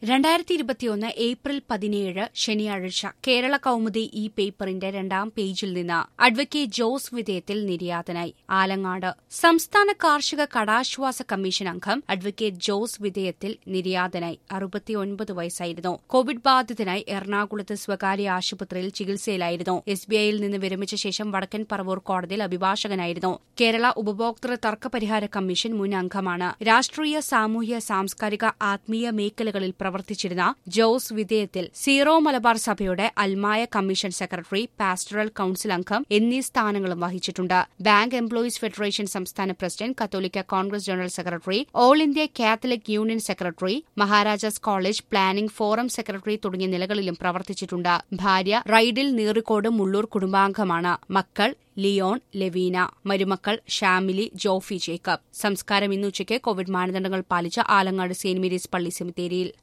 രണ്ടായിരത്തി ഇരുപത്തിയൊന്ന് ഏപ്രിൽ പതിനേഴ് ശനിയാഴ്ച കേരള കൗമുദി ഈ പേപ്പറിന്റെ രണ്ടാം പേജിൽ നിന്ന് അഡ്വക്കേറ്റ് ജോസ് വിധേയത്തിൽ നിര്യാതനായി ആലങ്ങാട് സംസ്ഥാന കാർഷിക കടാശ്വാസ കമ്മീഷൻ അംഗം അഡ്വക്കേറ്റ് ജോസ് വിധേയത്തിൽ നിര്യാതനായി അറുപത്തിയൊൻപത് വയസ്സായിരുന്നു കോവിഡ് ബാധിതനായി എറണാകുളത്ത് സ്വകാര്യ ആശുപത്രിയിൽ ചികിത്സയിലായിരുന്നു എസ് ബി ഐയിൽ നിന്ന് വിരമിച്ച ശേഷം വടക്കൻ പറവൂർ കോടതിയിൽ അഭിഭാഷകനായിരുന്നു കേരള ഉപഭോക്തൃ തർക്കപരിഹാര കമ്മീഷൻ മുൻ അംഗമാണ് രാഷ്ട്രീയ സാമൂഹ്യ സാംസ്കാരിക ആത്മീയ മേഖലകളിൽ പ്രവർത്തിച്ചിരുന്ന ജോസ് വിധേയത്തിൽ സീറോ മലബാർ സഭയുടെ അൽമായ കമ്മീഷൻ സെക്രട്ടറി പാസ്റ്ററൽ കൌൺസിൽ അംഗം എന്നീ സ്ഥാനങ്ങളും വഹിച്ചിട്ടുണ്ട് ബാങ്ക് എംപ്ലോയീസ് ഫെഡറേഷൻ സംസ്ഥാന പ്രസിഡന്റ് കത്തോലിക്ക congress general secretary all India Catholic union secretary Maharajas college planning forum secretary തുടങ്ങിയ നിലകളിലും പ്രവർത്തിച്ചിട്ടുണ്ട് ഭാര്യ റൈഡിൽ നീറിക്കോട് മുള്ളൂർ കുടുംബാംഗമാണ് മക്കൾ ലിയോൺ ലെവീന മരുമക്കൾ ഷാമിലി ജോഫി ജേക്കബ് സംസ്കാരം ഇന്നുച്ചയ്ക്ക് കോവിഡ് മാനദണ്ഡങ്ങൾ പാലിച്ച ആലങ്ങാട് സെന്റ് മേരീസ് പള്ളി സെമിത്തേരിയിൽ